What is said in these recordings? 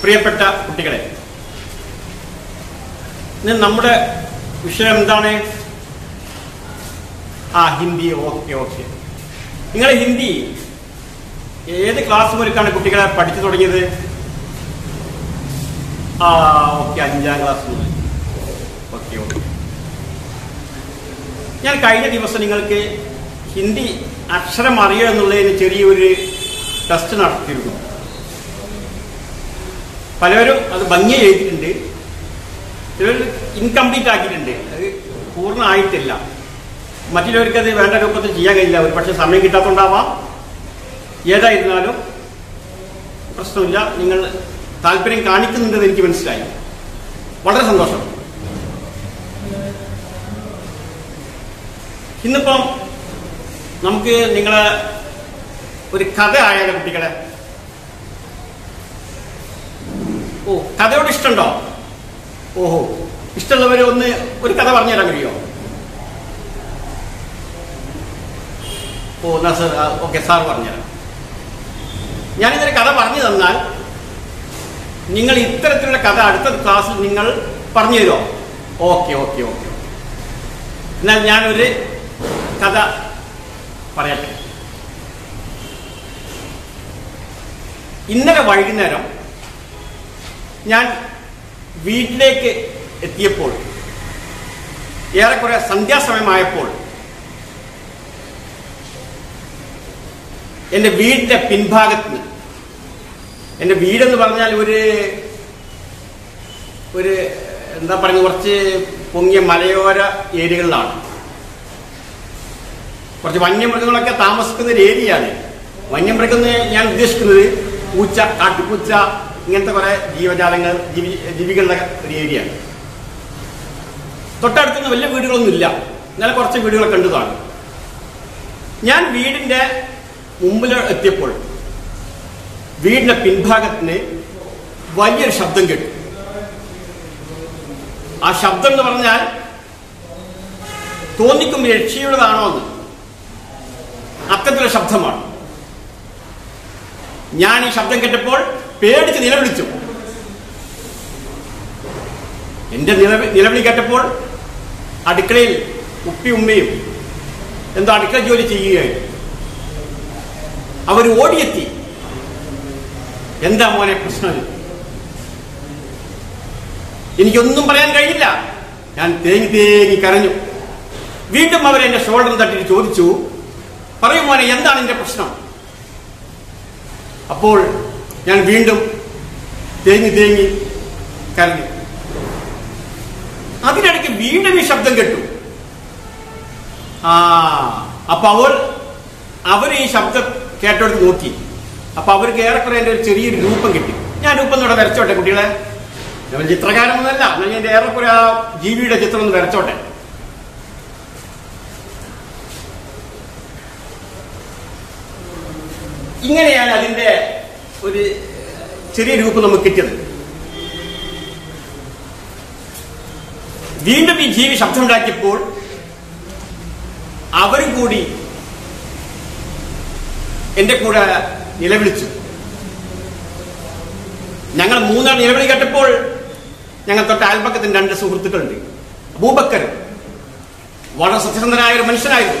പ്രിയപ്പെട്ട കുട്ടികളെ ഇന്ന് നമ്മുടെ വിഷയം എന്താണ് ആ ഹിന്ദി ഓക്കെ ഓക്കെ നിങ്ങൾ ഹിന്ദി ഏത് ക്ലാസ് മുതൽക്കാണ് കുട്ടികളെ പഠിച്ചു തുടങ്ങിയത് ആ ഓക്കെ അഞ്ചാം ക്ലാസ് മുതൽ ഓക്കെ ഓക്കെ ഞാൻ കഴിഞ്ഞ ദിവസം നിങ്ങൾക്ക് ഹിന്ദി അക്ഷരം അറിയുക എന്നുള്ളതിന് ചെറിയൊരു ടെസ്റ്റ് നടത്തിയിരുന്നു പലരും അത് ഭംഗിയായി എഴുതിയിട്ടുണ്ട് ചിലർ ഇൻകംപ്ലീറ്റ് ആക്കിയിട്ടുണ്ട് അത് പൂർണ്ണമായിട്ടില്ല മറ്റുള്ളവർക്ക് അത് വേണ്ട രൂപത്തിൽ ചെയ്യാൻ കഴിയില്ല ഒരു പക്ഷേ സമയം കിട്ടാത്തതുണ്ടാവാം ഏതായിരുന്നാലും പ്രശ്നമില്ല നിങ്ങൾ താല്പര്യം കാണിക്കുന്നുണ്ടെന്ന് എനിക്ക് മനസ്സിലായി വളരെ സന്തോഷം ഇന്നിപ്പം നമുക്ക് നിങ്ങളെ ഒരു കഥ ആയാലോ കുട്ടികളെ ഓ കഥയോട് ഇഷ്ടമുണ്ടോ ഓഹോ ഇഷ്ടമുള്ളവർ ഒന്ന് ഒരു കഥ പറഞ്ഞു തരാൻ കഴിയുമോ ഓ എന്നാ സാർ ഓക്കെ സാർ പറഞ്ഞുതരാം ഞാനിതൊരു കഥ പറഞ്ഞു തന്നാൽ നിങ്ങൾ ഇത്തരത്തിലുള്ള കഥ അടുത്ത ക്ലാസ്സിൽ നിങ്ങൾ പറഞ്ഞു തരുമോ ഓക്കെ ഓക്കെ ഓക്കെ എന്നാൽ ഞാനൊരു കഥ പറയട്ടെ ഇന്നലെ വൈകുന്നേരം ഞാൻ വീട്ടിലേക്ക് എത്തിയപ്പോൾ ഏറെക്കുറെ സന്ധ്യാസമയമായപ്പോൾ എൻ്റെ വീടിന്റെ പിൻഭാഗത്ത് നിന്ന് എൻ്റെ വീടെന്ന് പറഞ്ഞാൽ ഒരു ഒരു എന്താ പറയുക കുറച്ച് പൊങ്ങിയ മലയോര ഏരിയകളിലാണ് കുറച്ച് വന്യമൃഗങ്ങളൊക്കെ താമസിക്കുന്ന ഒരു ഏരിയയാണ് വന്യമൃഗം എന്ന് ഞാൻ ഉദ്ദേശിക്കുന്നത് പൂച്ച കാട്ടുപൂച്ച ഇങ്ങനത്തെ കുറെ ജീവജാലങ്ങൾ ജീവി ജീവികളുടെ ഒരു ഏരിയയാണ് തൊട്ടടുത്തൊന്നും വലിയ വീടുകളൊന്നും ഇല്ല എന്നാൽ കുറച്ച് വീടുകളൊക്കെ കണ്ടതാണ് ഞാൻ വീടിന്റെ മുമ്പിൽ എത്തിയപ്പോൾ വീടിന്റെ പിൻഭാഗത്തിന് വലിയൊരു ശബ്ദം കേട്ടു ആ ശബ്ദം എന്ന് പറഞ്ഞാൽ തോന്നിക്കും രക്ഷയുള്ളതാണോ എന്ന് അത്തരത്തിലുള്ള ശബ്ദമാണ് ഞാൻ ഈ ശബ്ദം കേട്ടപ്പോൾ പേടിച്ച് നിലവിളിച്ചു എന്റെ നിലവി നിലവിളി കേട്ടപ്പോൾ അടുക്കളയിൽ ഉപ്പി ഉമ്മയും എന്തോ അടുക്കള ജോലി ചെയ്യുകയായിരുന്നു അവർ ഓടിയെത്തി എന്താ മോനെ പ്രശ്നം എനിക്കൊന്നും പറയാൻ കഴിയില്ല ഞാൻ തേങ്ങി തേങ്ങി കരഞ്ഞു വീണ്ടും അവർ എന്റെ ഷോൾഡർ തട്ടിട്ട് ചോദിച്ചു പറയൂ മോനെ എന്താണ് എന്റെ പ്രശ്നം അപ്പോൾ ഞാൻ വീണ്ടും തേങ്ങി തേങ്ങി കരഞ്ഞു അതിനിടയ്ക്ക് വീണ്ടും ഈ ശബ്ദം കേട്ടു ആ അപ്പൊ അവൾ അവർ ഈ ശബ്ദം കേട്ടോടുത്ത് നോക്കി അപ്പൊ അവർക്ക് ഏറെക്കുറെ എൻ്റെ ഒരു ചെറിയൊരു രൂപം കിട്ടി ഞാൻ രൂപം ഇവിടെ വരച്ചോട്ടെ കുട്ടികളെ ഞാൻ ചിത്രകാരനൊന്നല്ല എന്നാൽ ഞാൻ ഏറെക്കുറെ ആ ജീവിയുടെ ചിത്രം ഒന്ന് വരച്ചോട്ടെ ഇങ്ങനെയാണ് അതിന്റെ ഒരു ചെറിയ രൂപം നമുക്ക് കിട്ടിയത് വീണ്ടും ഈ ജീവി ശബ്ദമുണ്ടാക്കിയപ്പോൾ അവരും കൂടി എന്റെ കൂടെ നിലവിളിച്ചു ഞങ്ങൾ മൂന്നാൾ നിലവിളി കേട്ടപ്പോൾ ഞങ്ങൾ തൊട്ട് അയൽപക്കത്തിന് രണ്ട് സുഹൃത്തുക്കളുണ്ട് അബൂബക്കർ വളരെ സത്യസന്ധനായ ഒരു മനുഷ്യനായിരുന്നു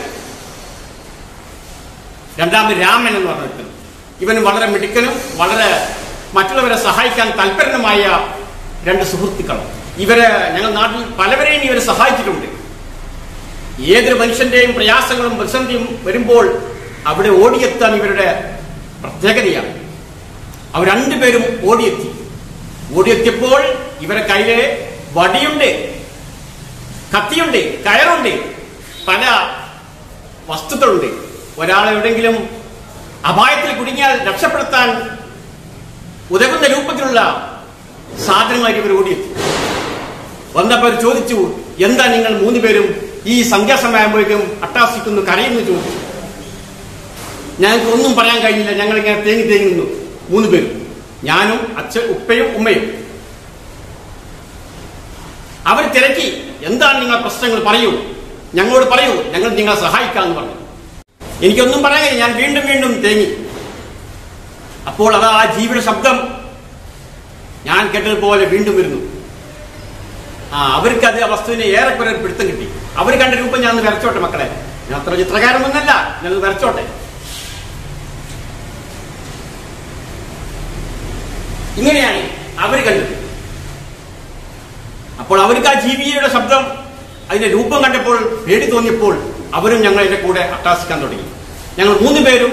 രണ്ടാമത് രാമൻ എന്ന് പറഞ്ഞിട്ട് ഇവനും വളരെ മിടുക്കനും വളരെ മറ്റുള്ളവരെ സഹായിക്കാൻ തൽപരനുമായ രണ്ട് സുഹൃത്തുക്കൾ ഇവരെ ഞങ്ങൾ നാട്ടിൽ പലവരെയും ഇവരെ സഹായിച്ചിട്ടുണ്ട് ഏതൊരു മനുഷ്യന്റെയും പ്രയാസങ്ങളും പ്രതിസന്ധിയും വരുമ്പോൾ അവിടെ ഓടിയെത്താൻ ഇവരുടെ പ്രത്യേകതയാണ് അവർ രണ്ടുപേരും ഓടിയെത്തി ഓടിയെത്തിയപ്പോൾ ഇവരെ കയ്യില് വടിയുണ്ട് കത്തിയുണ്ട് കയറുണ്ട് പല വസ്തുക്കളുണ്ട് ഒരാളെ എവിടെയെങ്കിലും അപായത്തിൽ കുടുങ്ങിയാൽ രക്ഷപ്പെടുത്താൻ ഉതകുന്ന രൂപത്തിലുള്ള സാധനങ്ങളായിട്ട് ഇവർ ഓടിയെത്തി വന്നപ്പോൾ അവർ ചോദിച്ചു എന്താ നിങ്ങൾ മൂന്ന് പേരും ഈ സന്ധ്യാസമയമാകുമ്പോഴേക്കും അട്ടാസിക്കുന്നു കരയുന്നു ചോദിച്ചു ഞങ്ങൾക്ക് ഒന്നും പറയാൻ കഴിഞ്ഞില്ല ഞങ്ങൾ ഇങ്ങനെ തേങ്ങി തേങ്ങി നിന്നു മൂന്ന് പേരും ഞാനും അച്ഛൻ ഉപ്പയും ഉമ്മയും അവർ തിരക്കി എന്താണ് നിങ്ങളെ പ്രശ്നങ്ങൾ പറയൂ ഞങ്ങളോട് പറയൂ ഞങ്ങൾ നിങ്ങളെ സഹായിക്കാമെന്ന് പറഞ്ഞു എനിക്കൊന്നും പറയാൻ കഴിയും ഞാൻ വീണ്ടും വീണ്ടും തേങ്ങി അപ്പോൾ അതാ ആ ജീവിയുടെ ശബ്ദം ഞാൻ കേട്ടതുപോലെ വീണ്ടും വരുന്നു ആ അവർക്ക് അത് ആ വസ്തുവിനെ ഏറെക്കുറെ ഒരു പിടുത്തം കിട്ടി അവർ കണ്ട രൂപം ഞാൻ ഒന്ന് വരച്ചോട്ടെ മക്കളെ ഞാൻ അത്ര ചിത്രകാരനൊന്നല്ല ഞാനത് വരച്ചോട്ടെ ഇങ്ങനെയാണ് അവർ കണ്ടത് അപ്പോൾ അവർക്ക് ആ ജീവിയുടെ ശബ്ദം അതിന്റെ രൂപം കണ്ടപ്പോൾ പേടി തോന്നിയപ്പോൾ അവരും ഞങ്ങളുടെ കൂടെ അട്ടാസിക്കാൻ തുടങ്ങി ഞങ്ങൾ മൂന്ന് പേരും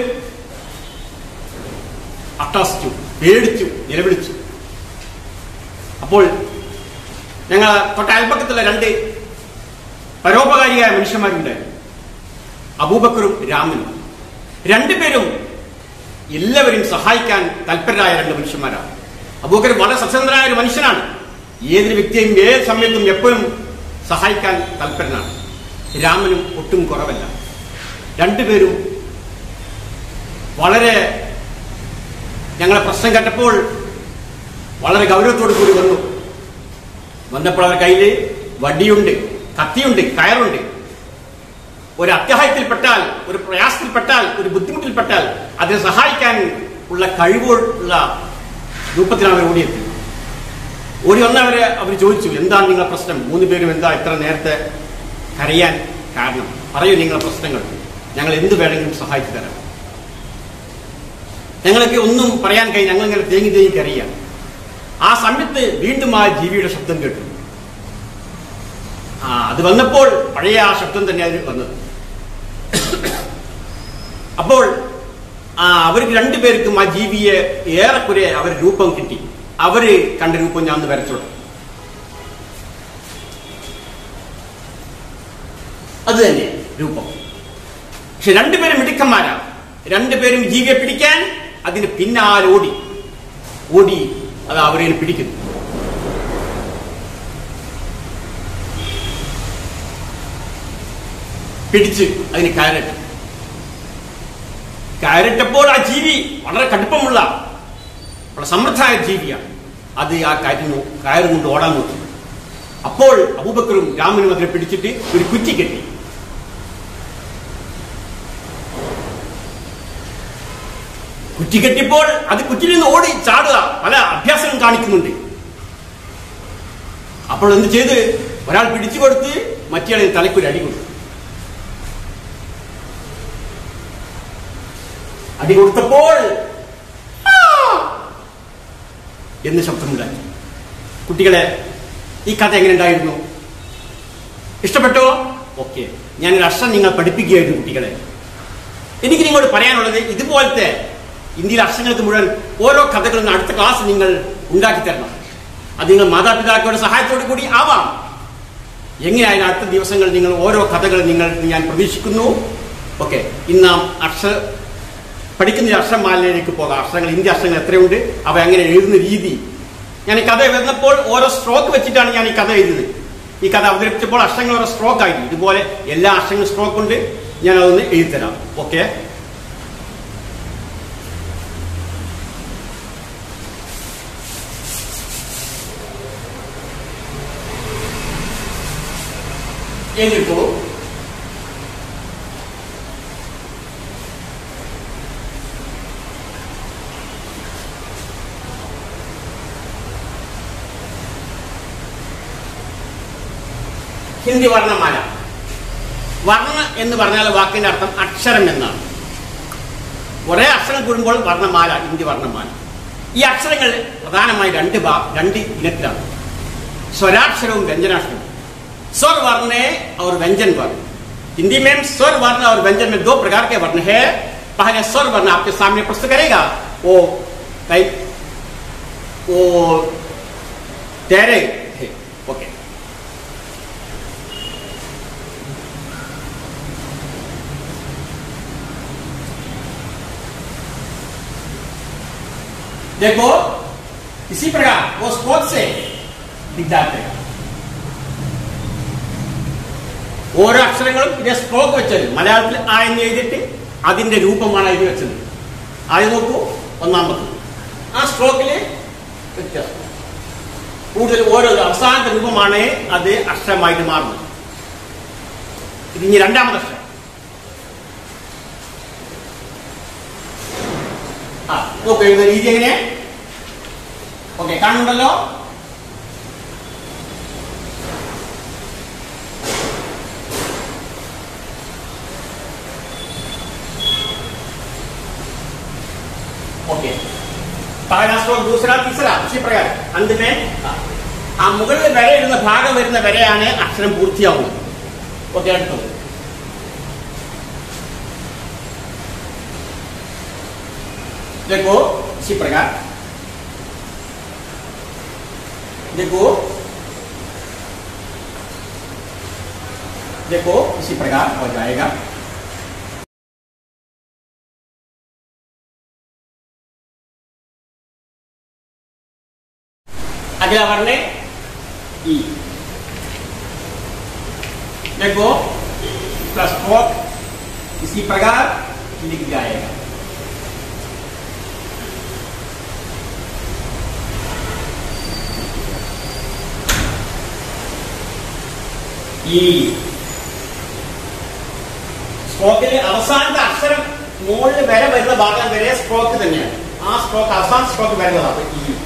അട്ടാസിച്ചു പേടിച്ചു നിലവിളിച്ചു അപ്പോൾ ഞങ്ങൾ തൊട്ട അയൽപ്പക്കത്തുള്ള രണ്ട് പരോപകാരിയായ മനുഷ്യന്മാരുണ്ടായിരുന്നു അബൂബക്കറും രാമനും രണ്ടുപേരും എല്ലാവരും സഹായിക്കാൻ തൽപരരായ രണ്ട് മനുഷ്യന്മാരാണ് അബൂബക്കർ വളരെ സത്യസന്ധനായ ഒരു മനുഷ്യനാണ് ഏതൊരു വ്യക്തിയെയും ഏത് സമയത്തും എപ്പോഴും സഹായിക്കാൻ തൽപരനാണ് രാമനും ഒട്ടും കുറവല്ല രണ്ടുപേരും വളരെ ഞങ്ങളെ പ്രശ്നം കേട്ടപ്പോൾ വളരെ ഗൗരവത്തോടു കൂടി വന്നു വന്നപ്പോൾ അവർ കയ്യിൽ വടിയുണ്ട് കത്തിയുണ്ട് കയറുണ്ട് ഒരു അത്യാഹയത്തിൽപ്പെട്ടാൽ ഒരു പ്രയാസത്തിൽപ്പെട്ടാൽ ഒരു ബുദ്ധിമുട്ടിൽപ്പെട്ടാൽ അതിനെ സഹായിക്കാൻ ഉള്ള കഴിവുള്ള രൂപത്തിലാണ് അവർ ഓടിയെത്തി ഓടി വന്നവരെ അവർ ചോദിച്ചു എന്താണ് നിങ്ങളുടെ പ്രശ്നം മൂന്ന് പേരും എന്താ ഇത്ര നേരത്തെ കരയാൻ കാരണം പറയൂ നിങ്ങളുടെ പ്രശ്നങ്ങൾ ഞങ്ങൾ എന്ത് വേണമെങ്കിലും സഹായിച്ചു തരാം ഞങ്ങൾക്ക് ഒന്നും പറയാൻ കഴിയും ഞങ്ങൾ ഇങ്ങനെ തേങ്ങി തേങ്ങി കരയാം ആ സമയത്ത് വീണ്ടും ആ ജീവിയുടെ ശബ്ദം കേട്ടു ആ അത് വന്നപ്പോൾ പഴയ ആ ശബ്ദം തന്നെ അതിൽ വന്നത് അപ്പോൾ ആ അവർക്ക് രണ്ടുപേർക്കും ആ ജീവിയെ ഏറെക്കുറെ അവർ രൂപം കിട്ടി അവര് കണ്ട രൂപം ഞാൻ ഒന്ന് വരച്ചോട്ടെ അത് തന്നെ രൂപം പക്ഷെ രണ്ടുപേരും മിടുക്കന്മാരാണ് രണ്ടുപേരും ജീവിയെ പിടിക്കാൻ അതിന് പിന്നാലെ ഓടി ഓടി അത് അവരെ പിടിക്കുന്നു പിടിച്ച് അതിന് കയറിട്ട് കയറിട്ടപ്പോൾ ആ ജീവി വളരെ കടുപ്പമുള്ള വളരെ സമൃദ്ധമായ ജീവിയാണ് അത് ആ കയറ്റിന് കയറും കൊണ്ട് ഓടാൻ നോക്കി അപ്പോൾ അബൂബക്കറും രാമനും അതിനെ പിടിച്ചിട്ട് ഒരു കുറ്റി കെട്ടി കുറ്റി കെട്ടിയപ്പോൾ അത് കുറ്റിയിൽ നിന്ന് ഓടി ചാടുക പല അഭ്യാസങ്ങളും കാണിക്കുന്നുണ്ട് അപ്പോൾ എന്ത് ചെയ്ത് ഒരാൾ പിടിച്ചു കൊടുത്ത് മറ്റേ തലക്കൊരു അടി കൊടുത്തു അടി കൊടുത്തപ്പോൾ "ആ!" എന്ന് ശബ്ദമുണ്ടായി കുട്ടികളെ ഈ കഥ എങ്ങനെ ഉണ്ടായിരുന്നു ഇഷ്ടപ്പെട്ടോ ഓക്കെ ഞാനൊരു അക്ഷരം നിങ്ങൾ പഠിപ്പിക്കുകയായിരുന്നു കുട്ടികളെ എനിക്ക് നിങ്ങളോട് പറയാനുള്ളത് ഇതുപോലത്തെ ഇന്ത്യയിലെ അക്ഷരങ്ങൾക്ക് മുഴുവൻ ഓരോ കഥകളും അടുത്ത ക്ലാസ് നിങ്ങൾ ഉണ്ടാക്കി തരണം അത് നിങ്ങൾ മാതാപിതാക്കളുടെ സഹായത്തോടു കൂടി ആവാം എങ്ങനെയായാലും അടുത്ത ദിവസങ്ങൾ നിങ്ങൾ ഓരോ കഥകൾ നിങ്ങൾ ഞാൻ പ്രതീക്ഷിക്കുന്നു ഓക്കെ ഇന്ന് നാം അക്ഷര പഠിക്കുന്ന ഈ അക്ഷരമാലയിലേക്ക് പോകാം അക്ഷരങ്ങൾ ഇന്ത്യ അക്ഷരങ്ങൾ എത്രയുണ്ട് അവ എങ്ങനെ എഴുതുന്ന രീതി ഞാൻ ഈ കഥ എഴുതുന്നപ്പോൾ ഓരോ സ്ട്രോക്ക് വെച്ചിട്ടാണ് ഞാൻ ഈ കഥ എഴുതുന്നത് ഈ കഥ അവതരിപ്പിച്ചപ്പോൾ അക്ഷരങ്ങൾ ഓരോ സ്ട്രോക്ക് ആയിരുന്നു ഇതുപോലെ എല്ലാ അക്ഷരങ്ങളും സ്ട്രോക്ക് ഉണ്ട് ഞാൻ അതൊന്ന് എഴുതിത്തരാം ഓക്കെ എഴുതിക്കോളൂ ഹിന്ദി വർണ്ണമാല വർണ്ണ എന്ന് പറഞ്ഞാൽ വാക്കിന്റെ അർത്ഥം അക്ഷരം എന്നാണ് ഒരേ അക്ഷരം കൂടുമ്പോൾ വർണ്ണമാല ഹിന്ദി വർണ്ണമാല ഈ അക്ഷരങ്ങൾ പ്രധാനമായി രണ്ട് ഭാ രണ്ട് ഇനത്തിലാണ് സ്വരാക്ഷരവും വ്യഞ്ജനാക്ഷരവും स्वर वर्ण और व्यंजन वर्ण हिंदी में स्वर वर्ण और व्यंजन में दो प्रकार के वर्ण है पहले स्वर वर्ण आपके सामने प्रस्तुत करेगा वो कई- वो तेरे है ओके देखो इसी प्रकार वो स्पोर्ट से दिख जाते हैं ഓരോ അക്ഷരങ്ങളും ഇതേ സ്ട്രോക്ക് വെച്ചത് മലയാളത്തിൽ ആ എന്ന് എഴുതിയിട്ട് അതിന്റെ രൂപമാണ് എഴുതി വെച്ചത് ആദ്യം നോക്കൂ ഒന്നാമത് ആ സ്ട്രോക്കില് വ്യത്യാസം കൂടുതൽ ഓരോ അവസാനത്തെ രൂപമാണ് അത് അക്ഷരമായിട്ട് മാറുന്നത് ഇത് ഇനി രണ്ടാമത്തെ അക്ഷരം ആ നോക്കൂ എഴുതുന്ന രീതി എങ്ങനെ ഓക്കെ കാണുന്നുണ്ടല്ലോ ओके पहला स्ट्रोक दूसरा तीसरा इसी प्रकार अंत में ആ മുകളിൽ വര ഇടുന്ന ഭാഗം വരുന്ന വരെയാണ് അക്ഷരം പൂർത്തിയാവുന്നത് ഓക്കെ അടുത്തത് देखो इसी प्रकार देखो देखो इसी प्रकार हो जाएगा अगला वर्ण है ई देखो इसका स्ट्रोक इसी प्रकार लिख जाएगा ഈ സ്ട്രോക്കിലെ അവസാനത്തെ അക്ഷരം മുകളിൽ വരെ വരുന്ന ഭാഗം വരെ സ്ട്രോക്ക് തന്നെയാണ് ആ സ്ട്രോക്ക് അവസാന സ്ട്രോക്ക് വരുന്നതാണ് ഈ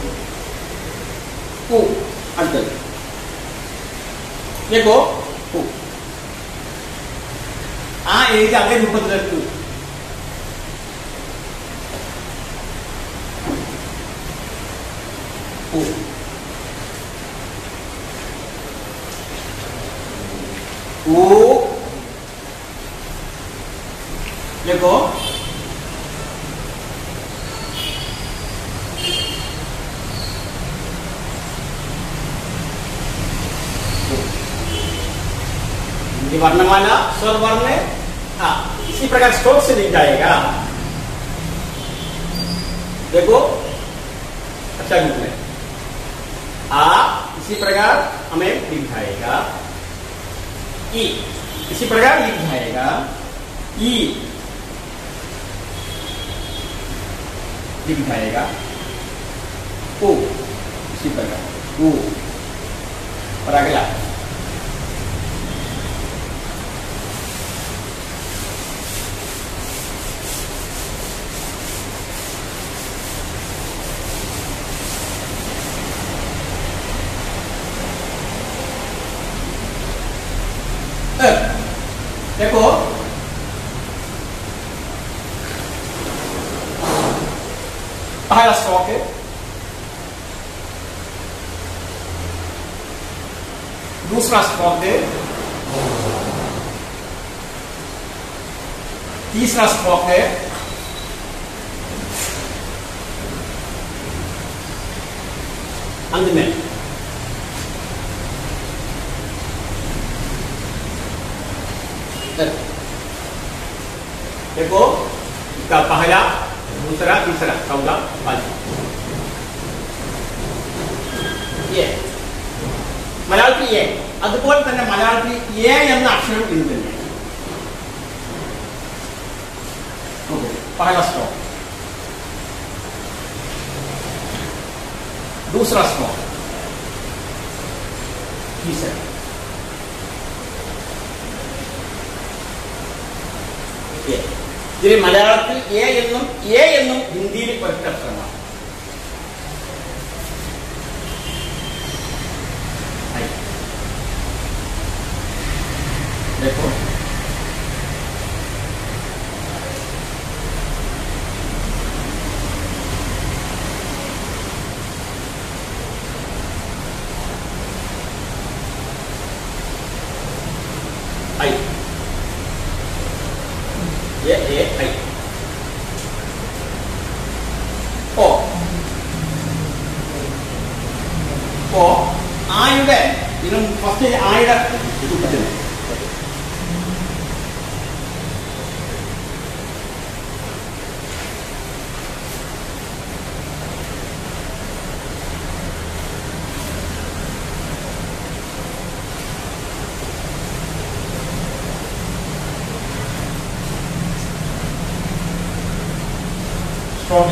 ഉ അടുത്തത് देखो ഉ ആ എഴുതി അതേ രൂപത്തിലെത്തു ഉ ओ देखो ये वर्णमाला स्वर वर्ण हाँ इसी प्रकार स्ट्रोक से लिख जाएगा देखो अच्छा लिख में आ इसी प्रकार हमें लिख जाएगा ई इसी प्रकार लिख जाएगा ई लिख जाएगा ओ इसी प्रकार ओ और अगला देखो पहला स्टॉक है दूसरा स्टॉक है तीसरा स्टॉक है अंत में देखो इसका पहला दूसरा तीसरा चौथा पांचवा ये മലയാളത്തിൽ എ അതുപോലെ തന്നെ മലയാളത്തിൽ എ എന്ന അക്ഷരം ഇത് തന്നെ पहला स्ट्रोक दूसरा स्ट्रोक तीसरा എ. ഇതിന് മലയാളത്തിൽ എ എന്നും എ എന്നും ഹിന്ദിയിൽ ഒറ്റ അക്ഷരമാണ് ഐ. देखो आई ये ए आई ഓ ഓ ആയുടെ ഇതിനും ഫസ്റ്റ് ആയുടെ രൂപത്തിൽ സ്ട്രോങ്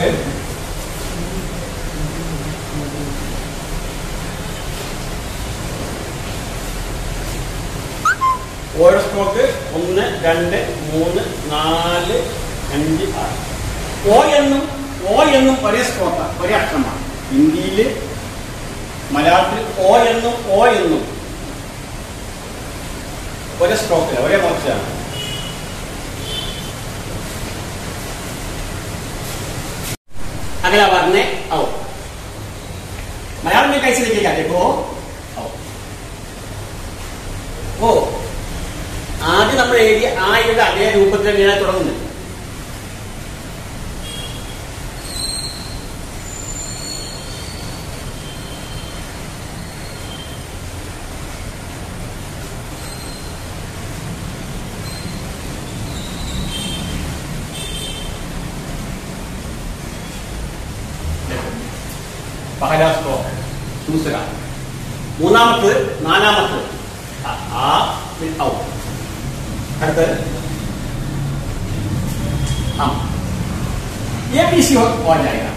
ഓരോ സ്ട്രോക്ക് ഒന്ന് രണ്ട് മൂന്ന് നാല് അഞ്ച് ആറ് ഓ എന്നും ഓ എന്നും ഒരേ സ്ട്രോക്കാണ് ഒരേ അക്ഷരമാണ് ഹിന്ദിയിൽ മലയാളത്തിൽ ഓ എന്നും ഓ എന്നും ഒരേ സ്ട്രോക്കില്ല ഒരേ മറിച്ചാണ് अगला वर्ण है औ मलयालम में कैसे लिखेगा देखो औ ഓ ആദ്യം നമ്മൾ എഴുതിയ ആയുടെ അതേ രൂപത്തിൽ തന്നെയാണ് തുടങ്ങുന്നത് पहला स्ट्रोक दूसरा മൂന്നാമത്ത് നാലാമത്ത് ആ, ആ फिर ഔ അടുത്തത് हम ये भी इसी वक्त हो जाएगा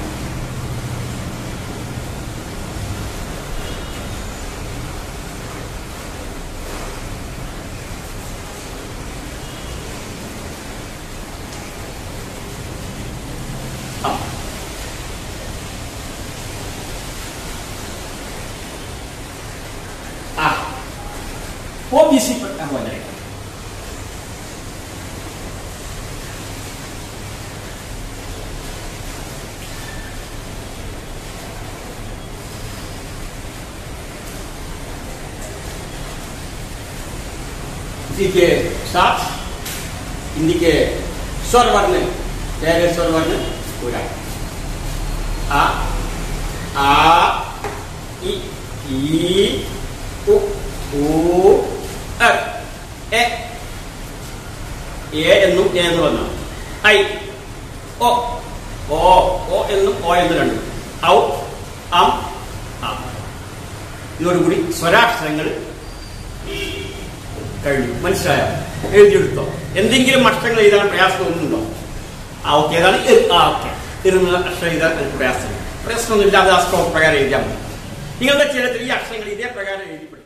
हम आ वो भी इसी प्रकार हो जाएगा इसी के साथ हिंदी के स्वर वर्ण पहले स्वर वर्ण पूरा आ आ इ ई ഉ ഊ അ എ എ എന്നും എ എന്ന് വന്നു ഐ ഒ ഓ ഓ എന്നും ഓ എന്ന് രണ്ടും ഔ അം അ ഇതോടുകൂടി സ്വരാക്ഷരങ്ങൾ കഴിഞ്ഞു മനസ്സിലായോ എഴുതിയെടുത്തോ എന്തെങ്കിലും അക്ഷരങ്ങൾ എഴുതാൻ പ്രയാസം തോന്നുന്നുണ്ടോ ആ ഓക്കെ ഏതാണ് ഇർ ആ ഓക്കെ ഇരുന്ന അക്ഷരം എഴുതാൻ എനിക്ക് പ്രയാസം പ്രയാസമൊന്നുമില്ല അത് ആ സ്ട്രോക്ക് പ്രകാരം എഴുതിയാൽ മതി നിങ്ങളുടെ ചിലത്തിൽ ഈ അക്ഷരങ്ങൾ ഇതേ പ്രകാരം എഴുതി